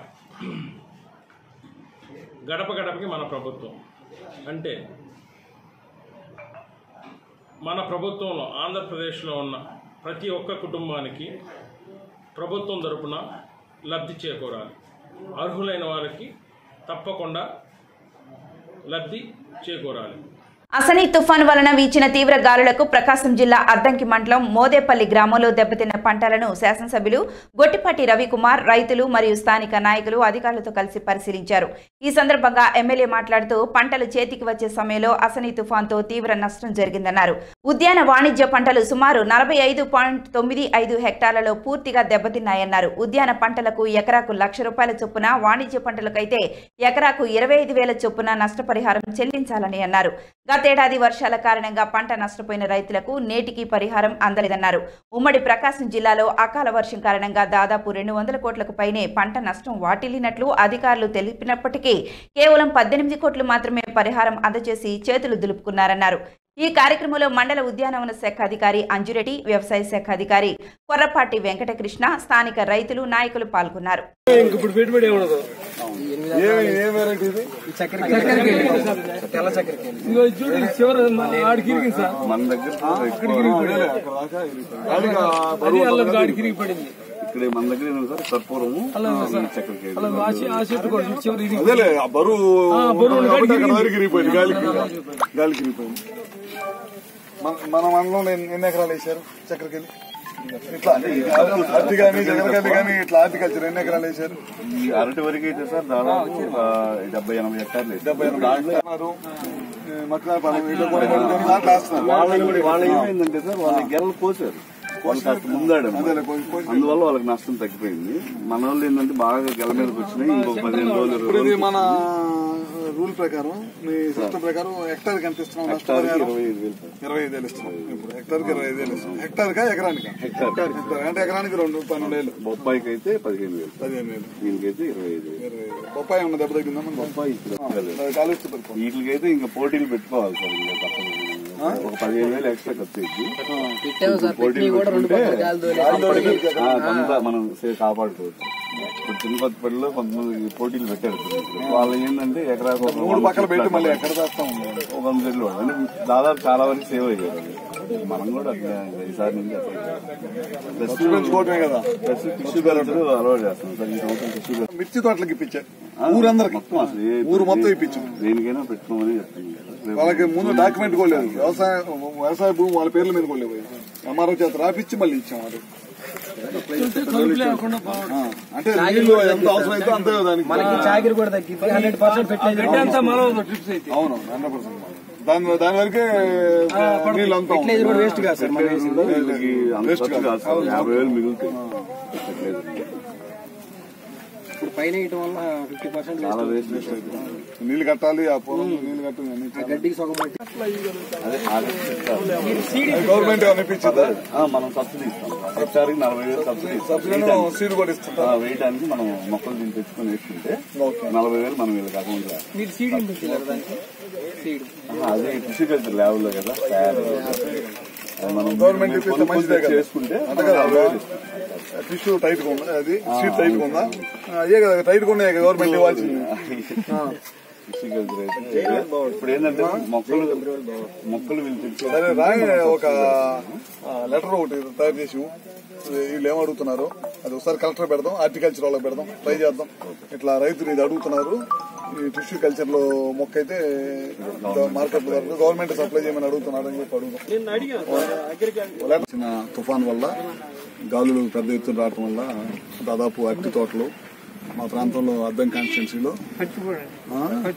గడప గడపకి మన ప్రభుత్వం అంటే మన ప్రభుత్వంలో ఆంధ్రప్రదేశ్లో ఉన్న ప్రతి ఒక్క కుటుంబానికి ప్రభుత్వం తరపున లబ్ధి చేకూరాలి అర్హులైన వారికి తప్పకుండా లబ్ధి చేకూరాలి అసనీ తుఫాన్ వలన వీచిన తీవ్ర గాలులకు ప్రకాశం జిల్లా అద్దంకి మండలం మోదేపల్లి గ్రామంలో దెబ్బతిన్న పంటలను శాసనసభ్యులు గొట్టిపాటి రవికుమార్ రైతులు మరియు స్థానిక నాయకులు అధికారులతో కలిసి పరిశీలించారు ఈ సందర్భంగా ఎమ్మెల్యే మాట్లాడుతూ పంటలు చేతికి వచ్చే సమయంలో అసనీ తుఫాన్తో తీవ్ర నష్టం జరిగిందన్నారు ఉద్యాన వాణిజ్య పంటలు సుమారు నలభై ఐదు పాయింట్ తొమ్మిది ఐదు హెక్టార్లలో పూర్తిగా దెబ్బతిన్నాయన్నారు ఉద్యాన పంటలకు ఎకరాకు లక్ష రూపాయల చొప్పున వాణిజ్య పంటలకైతే ఎకరాకు ఇరవై ఐదు వేల చొప్పున నష్టపరిహారం చెల్లించాలని అన్నారు గతేడాది వర్షాల కారణంగా పంట నష్టపోయిన రైతులకు నేటికి పరిహారం అందలేదన్నారు ఉమ్మడి ప్రకాశం జిల్లాలో అకాల వర్షం కారణంగా దాదాపు రెండు వందల కోట్లకు పైనే పంట నష్టం వాటిల్లినట్లు అధికారులు తెలిపినప్పటికీ కేవలం పద్దెనిమిది కోట్లు మాత్రమే పరిహారం అందజేసి చేతులు దులుపుకున్నారన్నారు ఈ కార్యక్రమంలో మండల ఉద్యానవన శాఖ అధికారి అంజురెడ్డి వ్యవసాయ శాఖ అధికారి కొర్రపాటి వెంకటకృష్ణ స్థానిక రైతులు నాయకులు పాల్గొన్నారు ఇప్పుడు పెట్టుబడి ఏమడదు ఇగో చూడు చివరి ఆడికి ఇరిగింది సార్ మన దగ్గర అక్కడికి ఇరిగి పడింది అది అల్లం ఆడికి ఇరిగి పడింది ఇక్కడ మన దగ్గర ఏంటంటే సార్ కర్పూరము అలాగే సార్. ఈ చక్కెరకేళి. అలా ఆ చె- ఆ చెట్టు కూడా చివరి ఇది. అదేలే ఆ బరువు ఆ, బరువు కాబట్టి గాలికి అక్కడ వరకు ఇరిగిపోయింది గాలికి ఇరిగిపోయింది. గాలికి ఇరిగిపోయింది మన- మన మండలంలో ఎన్ని ఎన్ని ఎకరాలు వేశారు చక్కెరకెళ్ళి ఇట్లా అరటి కానీ చక్కెరకెళ్ళి కానీ ఇట్లా హార్టికల్చర్ ఎన్ని ఎకరాలు వేశారు ఈ అరటి వరకు అయితే సార్ దాదాపు ఆ, డెబ్బై ఎనభై హెక్టార్లు వేసాం. డెబ్బై ఎనభై ఉన్నారు. ఈ మక్కనాయపాలెం ఇట్లా కూడా కొన్ని కొన్ని దాంట్లో వేస్తున్నారు. వాళ్ళ వాళ్ళ ఏమైందంటే సార్ వాళ్ళ గెలలు కోసారు వాళ్ళు కాస్త ముందాడు అందువల్ల వాళ్ళకి నష్టం తగ్గిపోయింది మన వాళ్ళు ఏంటంటే బాగా గెల మీదకి వచ్చినాయి ఇంకొక పదిహేను రోజులు ఇప్పుడు ఇరవై ఇది రోజులు మన రూల్ ప్రకారం మీ సిస్టమ్ ప్రకారం హెక్టార్ కి ఎంత ఇస్తున్నాం హెక్టార్కి నష్టపరిహారం? ఇరవై ఐదు వేలు సార్. ఇరవై ఐదు వేలు ఇస్తున్నాం ఇప్పుడు హెక్టార్ కి ఇరవై ఐదు వేలు ఇస్తున్నాం హెక్టార్ కా ఎకరానికి హెక్టార్. హెక్టార్ అంటే ఎకరానికి రెండు పన్నెండు వేలు బొప్పాయికి అయితే పదిహేను వేలు పదిహేను వేలు దీనికైతే ఇరవై ఐదు వేలు ఇరవై వేలు. బొప్పాయి ఉన్న దెబ్బ తగ్గిందా మన బొప్పాయి ఇప్పుడు కాలేజ్ పడుకో వీటికైతే ఇంకా పోటీలు పెట్టుకోవాలి సార్ ఇంకా తప్పదు ఒక పదిహేను వేలు ఎక్స్ట్రా ఖర్చు అయింది పెట్టాము సార్, పెట్టినవి కూడా రెండు పక్కల గాలి తోలేసి. మనం సే- కాపాడుకోవచ్చు ఇప్పుడు చిన్నపతిపల్లిలో కొంతమంది పోటీలు పెట్టారు ఇప్పుడు. వాళ్ళు ఏంటంటే ఎకరాకు ఒక మూడు పక్కల పెట్టి మళ్ళీ పెడతారు. ఎక్కడ చేస్తాం ఒక వంద చెట్లు వాడు. అంటే దాదాపు చాలా వరకు సేవ్ అయ్యారు వాళ్ళు. మనం కూడా అట్లా ఈసారి నుంచి అట్లా ప్లస్ ఖర్చు పెంచుకోవటమే కదా. ప్లస్ టిష్యూ కల్చర్ అలవాటు చేస్తున్నాం సార్ ఈ సంవత్సరం టిష్యూ కల్చర్ మిర్చి తోటలకు ఇప్పించారు ఊరందరికి మొత్తం అసలు ఏ- ఊరు మొత్తం ఇప్పించాం దేనికైనా పెట్టుకోమని చెప్తుంది రేపు- వాళ్ళకి ముందు డాక్యుమెంట్ కూడా లేదు వ్యవసాయ వ్యవసాయ భూమి వాళ్ళ పేర్ల మీద కూడా లేవు ఎంఆర్ఓ చేత రాపిచ్చి మళ్ళీ ఇచ్చాం అది ఆ, అంటే నీళ్లు ఎంత అవసరం అయితే అంతే దానికి మనకి చాకిరి కూడా తగ్గింది హండ్రెడ్ పర్సెంట్ పెట్టేంత మనం అవును హండ్రెడ్ పర్సెంట్ దాని దాని వరకే నీళ్ళు అంతా ఫెర్టిలైజర్ కూడా వేస్ట్ కాదు సార్ మనం వేసింది. వీళ్ళకి అంత వేస్ట్ ఖర్చు కాదు సార్. యాభై వేలు మిగులుతాయి ఇప్పుడు పైన వేయటం వల్ల ఫిఫ్టీ పర్సెంట్ చాలా వేస్ట్ వేస్ట్ నీళ్లు కట్టాలి ఆ పొలం నీళ్లు కట్టాలి అన్ని చాలా- గడ్డికి సగం పట్టి అదే ఆగస్టు చెప్తారు. గవర్నమెంట్ ఏమైనా ఇప్పించిందా ఆ, మనం సబ్సిడీ ఇస్తాం హెక్టార్కి నలభై వేలు సబ్సిడీ ఇస్తాం. సబ్సిడీలో వేయటానికి. సీడ్ కూడా ఇస్తుంటారు ఆ, వేయటానికి మనం మొక్కలు దీన్ని తెచ్చుకొని వేసుకుంటే నలభై వేలు మనం వీళ్ళకి అకౌంట్ లో మీరు సీడ్ ఇంపించారు దానికి సీడ్ అదే టిష్యూ కల్చర్ ల్యాబ్ లో కదా తయారు అది మనం గవర్నమెంట్ ఇప్పిస్తే కొనుక్కొని మంచిదే కదా చేసుకుంటే అంతే కదా టిష్యూ టైట్ గా ఉందా అది సీట్ టైట్ గా ఉందా ఆ, అయ్యే కదా టైట్ గా ఉన్నాయి గవర్నమెంట్ ఇవ్వాల్సింది ఆ. టిష్యూ కల్చర్ అయితే ఇప్పుడు ఏంటంటే మొక్కలు మొక్కలు వీళ్ళు తెచ్చి సరే రాయి ఒక లెటర్ ఒకటి తయారు చేసి వీళ్ళు ఏం అడుగుతున్నారు అది ఒకసారి కలెక్టర్ పెడదాం హార్టికల్చర్ వాళ్ళకి పెడదాం ట్రై చేద్దాం ఇట్లా రైతులు ఇది అడుగుతున్నారు ఈ టిష్యూ కల్చర్ లో మొక్క అయితే మార్కెట్ లో గవర్నమెంట్ సప్లై చేయమని అడుగుతున్నారు అని చెప్పి అడుగుతాం చిన్న తుఫాన్ వల్ల గాలులు పెద్ద ఎత్తున రావటం వల్ల దాదాపు అరటి తోటలు మా ప్రాంతంలో అద్దం కాన్స్టిట్యున్సీలో ఆ?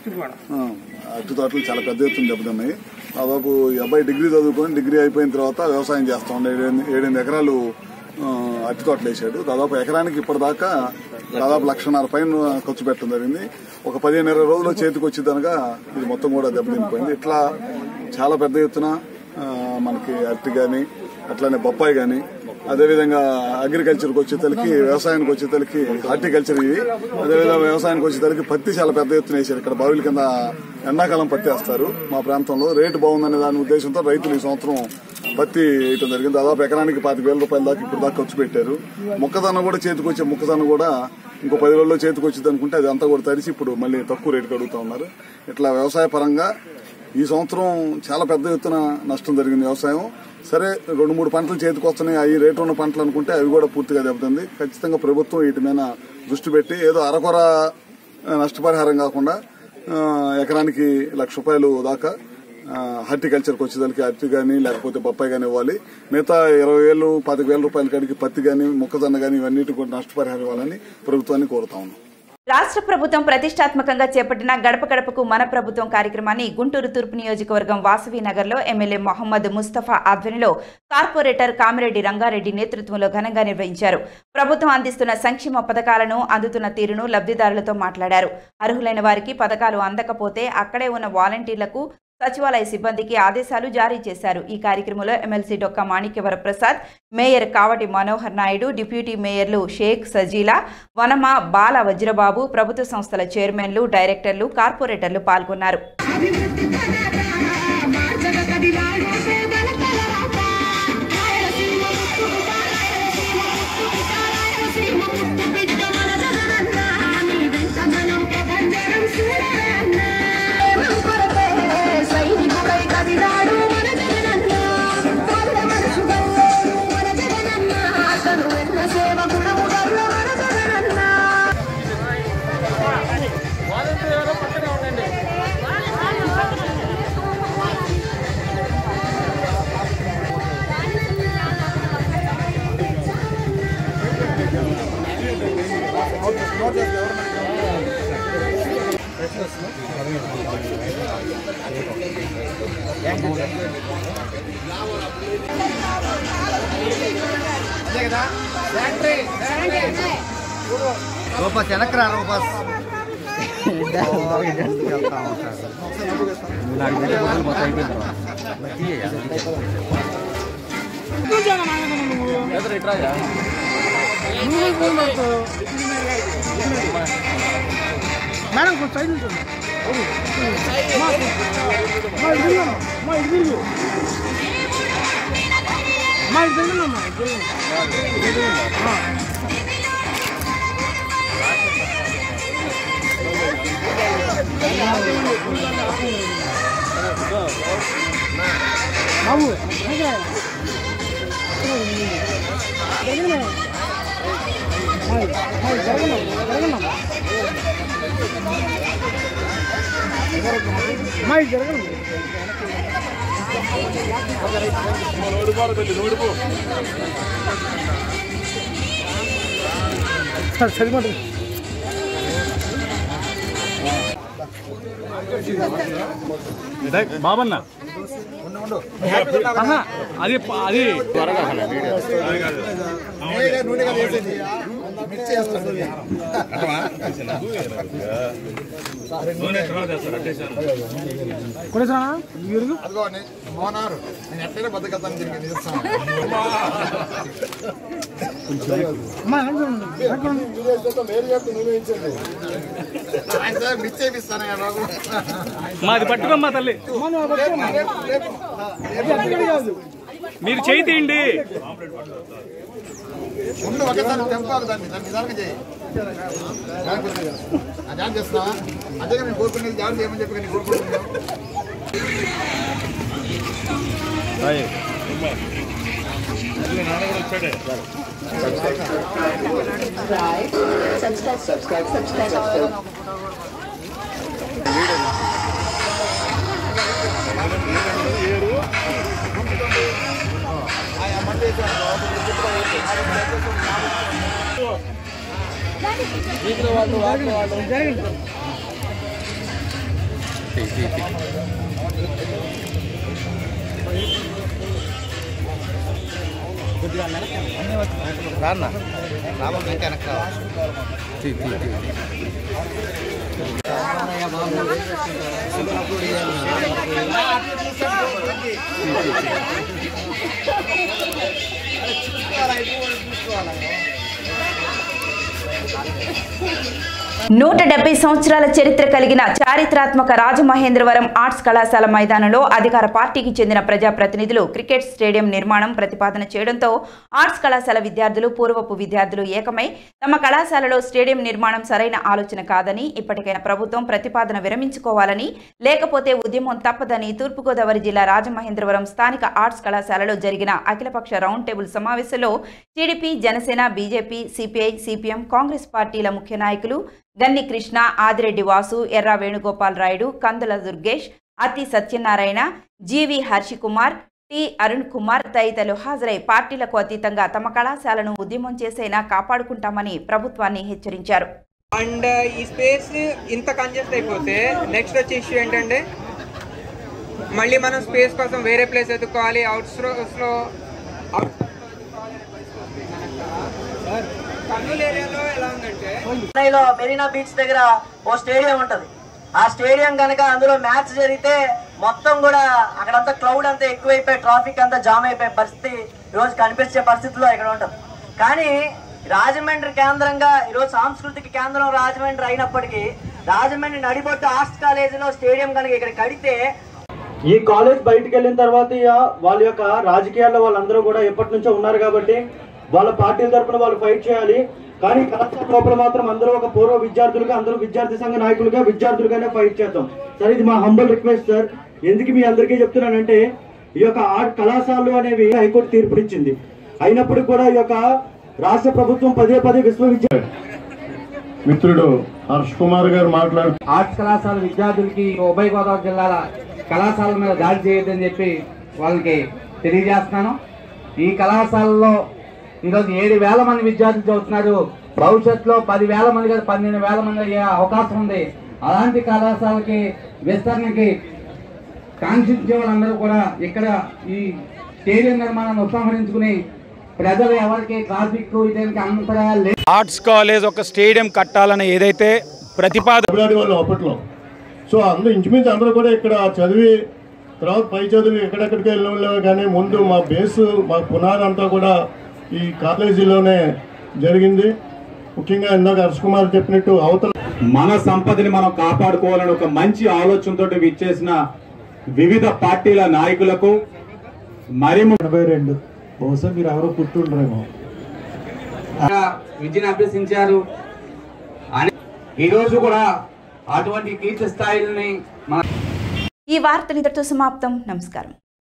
ఆ, అరటి తోటలు చాలా పెద్ద ఎత్తున దెబ్బతిన్నాయి దాదాపు ఈ అబ్బాయి డిగ్రీ చదువుకొని డిగ్రీ అయిపోయిన తర్వాత వ్యవసాయం చేస్తా ఉండే ఏడెనిమిది ఏడెనిమిది ఎకరాలు ఆ, అరటి తోటలు వేసాడు దాదాపు ఎకరానికి ఇప్పటిదాకా దాదాపు లక్షన్నర పైన ఖర్చు పెట్టడం జరిగింది ఒక పదిహేను ఇరవై రోజుల్లో చేతికి వచ్చేదనగా ఇది మొత్తం కూడా దెబ్బతినిపోయింది ఇట్లా చాలా పెద్ద ఎత్తున ఆ, మనకి అరటి కానీ అట్లానే బొప్పాయి కానీ అదేవిధంగా అగ్రికల్చర్కి వచ్చేసరికి వ్యవసాయానికి వచ్చేసరికి హార్టికల్చర్ ఇవి అదేవిధంగా వ్యవసాయానికి వచ్చేసరికి పత్తి చాలా పెద్ద ఎత్తున వేసారు ఇక్కడ బావిల కింద ఎండాకాలం పత్తి వేస్తారు మా ప్రాంతంలో రేటు బాగుందనే దాని ఉద్దేశంతో రైతులు ఈ సంవత్సరం పత్తి వేయటం జరిగింది దాదాపు ఎకరానికి పాతిక వేల రూపాయల దాకా ఇప్పుడు దాకా ఖర్చు పెట్టారు మొక్కజొన్న కూడా చేతికి వచ్చే మొక్కజొన్న కూడా ఇంకో పది రోజుల్లో చేతికి వచ్చింది అనుకుంటే అది అంతా కూడా తడిసి ఇప్పుడు మళ్ళీ తక్కువ రేటుకి అడుగుతా ఉన్నారు ఇట్లా వ్యవసాయ పరంగా ఈ సంవత్సరం చాలా పెద్ద ఎత్తున నష్టం జరిగింది వ్యవసాయం సరే రెండు మూడు పంటలు చేతికి వస్తున్నాయి అవి రేటు ఉన్న పంటలు అనుకుంటే అవి కూడా పూర్తిగా దెబ్బతింది ఖచ్చితంగా ప్రభుత్వం వీటి మీద దృష్టి పెట్టి ఏదో అరకొర ఆ, నష్టపరిహారం కాకుండా ఆ, ఎకరానికి లక్ష రూపాయలు దాకా ఆ, హార్టికల్చర్కి వచ్చేదానికి అరటి కానీ లేకపోతే బొప్పాయి కానీ ఇవ్వాలి మిగతా ఇరవై వేలు పాతిక వేల రూపాయల కాడికి పత్తి కానీ మొక్కజొన్న కానీ ఇవన్నిటి కూడా నష్టపరిహారం ఇవ్వాలని ప్రభుత్వాన్ని కోరుతా ఉన్నాం రాష్ట్ర ప్రభుత్వం ప్రతిష్టాత్మకంగా చేపట్టిన గడప గడపకు మన ప్రభుత్వం కార్యక్రమాన్ని గుంటూరు తూర్పు నియోజకవర్గం వాసవి నగర్లో ఎమ్మెల్యే మొహమ్మద్ ముస్తఫా ఆధ్వర్యంలో కార్పొరేటర్ కామిరెడ్డి రంగారెడ్డి నేతృత్వంలో ఘనంగా నిర్వహించారు ప్రభుత్వం అందిస్తున్న సంక్షేమ పథకాలను అందుతున్న తీరును లబ్ధిదారులతో మాట్లాడారు అర్హులైన వారికి పథకాలు అందకపోతే అక్కడే ఉన్న వాలంటీర్లకు సచివాలయ సిబ్బందికి ఆదేశాలు జారీ చేశారు ఈ కార్యక్రమంలో MLC Dokka Manikyavara Prasad mayor Kavati Manohar Naidu deputy మేయర్లు షేక్ సజీలా వనమ బాల వజ్రబాబు ప్రభుత్వ సంస్థల చైర్మన్లు డైరెక్టర్లు కార్పొరేటర్లు పాల్గొన్నారు సేవకుడవు రూపాస్ వెనక్కి రా రూపాస్ మేడం కొంచెం సైడ్ ఉంటుంది మా ఇది మా ఇది మా ఇది తిరుగునమ్మా బాబు మా ఇది జరగండి సరిపోతుంది బాబన్న ఆహా, అది అది త్వరగా కొనేసానా అదిగోండి మోనారు నేను ఎట్లయినా బతకతాను దీనికి నిలుస్తాను అమ్మా వెనక్కి చూడండి, వెనక్కి చూడండి. ఆయన సార్ మిస్ చేపిస్తాను కదా నాకు. మాది పట్టుకోమ్మా తల్లి అమ్మా, నువ్వు పట్టుకోమ్మా. అది అక్కడికి కాదు మీరు చేయి తీయండి ముందు ఒకసారి తెంపాలి దాన్ని దాన్ని నిదానంగా చేయి జాగ్రత్త చేయి. ఆ జాగ్రత్త చేస్తున్నావా అదే నేను కోరుకునేది జాగ్రత్త చేయమని చెప్పి నేను కోరుకుంటున్నాను subscribe, subscribe, subscribe, subscribe. రాన్న Rama ఇంకా వెనక్కి రావచ్చు నూట డెబ్బై సంవత్సరాల చరిత్ర కలిగిన చారిత్రాత్మక రాజమహేంద్రవరం ఆర్ట్స్ కళాశాల మైదానంలో అధికార పార్టీకి చెందిన ప్రజాప్రతినిధులు క్రికెట్ స్టేడియం నిర్మాణం ప్రతిపాదన చేయడంతో ఆర్ట్స్ కళాశాల విద్యార్థులు పూర్వపు విద్యార్థులు ఏకమై తమ కళాశాలలో స్టేడియం నిర్మాణం సరైన ఆలోచన కాదని ఇప్పటికైనా ప్రభుత్వం ప్రతిపాదన విరమించుకోవాలని లేకపోతే ఉద్యమం తప్పదని తూర్పుగోదావరి జిల్లా రాజమహేంద్రవరం స్థానిక ఆర్ట్స్ కళాశాలలో జరిగిన అఖిలపక్ష రౌండ్ టేబుల్ సమావేశంలో TDP Janasena BJP CPI CPM Congress పార్టీల ముఖ్య నాయకులు గన్ని కృష్ణ ఆదిరెడ్డి వాసు ఎర్ర వేణుగోపాల్ రాయుడు కందుల దుర్గేష్ అతి సత్యనారాయణ జీవి హర్షికుమార్ టి అరుణ్ కుమార్ తదితరులు హాజరై పార్టీలకు అతీతంగా తమ కళాశాలను ఉద్యమం చేసైనా కాపాడుకుంటామని ప్రభుత్వాన్ని హెచ్చరించారు అండ్ ఈ స్పేస్ ఇంత కంజెస్ట్ అయిపోతే నెక్స్ట్ వచ్చే ఇష్యూ ఏంటంటే మళ్ళీ మనం స్పేస్ కోసం వేరే ప్లేస్ ఎత్తుకోవాలి అవుట్స్లో కర్నూలు ఏరియాలో ఎలా ఉందంటే చెన్నైలో మెరీనా బీచ్ దగ్గర ఓ స్టేడియం ఉంటది ఆ స్టేడియం కనుక అందులో మ్యాచ్ జరిగితే మొత్తం కూడా అక్కడంతా క్లౌడ్ అంతా ఎక్కువైపోయి ట్రాఫిక్ అంతా జామ్ అయిపోయే పరిస్థితి ఈరోజు కనిపించే పరిస్థితిలో ఇక్కడ ఉంటుంది కానీ రాజమండ్రి కేంద్రంగా ఈరోజు సాంస్కృతిక కేంద్రం రాజమండ్రి అయినప్పటికీ రాజమండ్రి నడిబొట్టు ఆర్ట్స్ కాలేజీలో స్టేడియం కనుక ఇక్కడ కడితే ఈ కాలేజ్ బయటకు వెళ్ళిన తర్వాత ఇక వాళ్ళ యొక్క రాజకీయాల్లో వాళ్ళందరూ కూడా ఎప్పటి నుంచో ఉన్నారు కాబట్టి వాళ్ళ పార్టీల తరపున వాళ్ళు ఫైట్ చేయాలి కానీ కళాశాల లోపల మాత్రం అందరూ ఒక పూర్వ విద్యార్థులుగా అందరూ విద్యార్థి సంఘ నాయకులుగా విద్యార్థులుగానే ఫైట్ చేద్దాం సార్ ఇది మా హంబల్ రిక్వెస్ట్ సార్ ఎందుకు మీ అందరికీ చెప్తున్నానంటే ఈ యొక్క ఆర్ట్ కళాశాలలు అనేవి హైకోర్టు తీర్పునిచ్చింది అయినప్పటికీ కూడా ఈ యొక్క రాష్ట్ర ప్రభుత్వం పదే పదే విశ్వవిద్యాలయం మిత్రుడు హర్ష్ కుమార్ గారు మాట్లాడు ఆర్ట్స్ కళాశాల విద్యార్థులకి ఈ ఉభయ గోదావరి జిల్లాల కళాశాల మీద దాడి చేయొద్దని చెప్పి వాళ్ళకి తెలియజేస్తున్నాను ఈ కళాశాలలో ఈరోజు ఏడు వేల మంది విద్యార్థులు చదువుతున్నారు భవిష్యత్తులో పది వేల మంది కాదు పన్నెండు వేల మంది అయ్యే అవకాశం ఉంది అలాంటి కళాశాలకి విస్తరణకి కాంక్షించే వాళ్ళందరూ కూడా ఇక్కడ ఈ స్టేడియం నిర్మాణాన్ని ఉపసంహరించుకుని ప్రజలు ఎవరికి ట్రాఫిక్ ఇదేంటి అంతగా లేదు ఆర్ట్స్ కాలేజ్ ఒక స్టేడియం కట్టాలని ఏదైతే ప్రతిపాదన ఫిబ్రవరి వాళ్ళు అప్పట్లో సో అందరూ ఇంచుమించు అందరూ కూడా ఇక్కడ చదివి తర్వాత పై చదువు ఎక్కడెక్కడికి వెళ్ళిన వాళ్ళు కానీ ముందు మా బేస్ మా పునాది అంతా కూడా ఈ కాలేజీలోనే జరిగింది ముఖ్యంగా ఇందాక హర్ష్ కుమార్ చెప్పినట్టు అవతల మన సంపదని మనం కాపాడుకోవాలని ఒక మంచి ఆలోచనతో విచ్చేసిన వివిధ పార్టీల నాయకులకు మరి ఎనభై రెండు బహుశా మీరు ఎవరో పుట్టుండ్రేమో విద్యను అభ్యసించారు అని ఈరోజు కూడా అటువంటి కీర్తి స్థాయిల్ని మన ఈ వార్తలు ఇంతటితో సమాప్తం నమస్కారం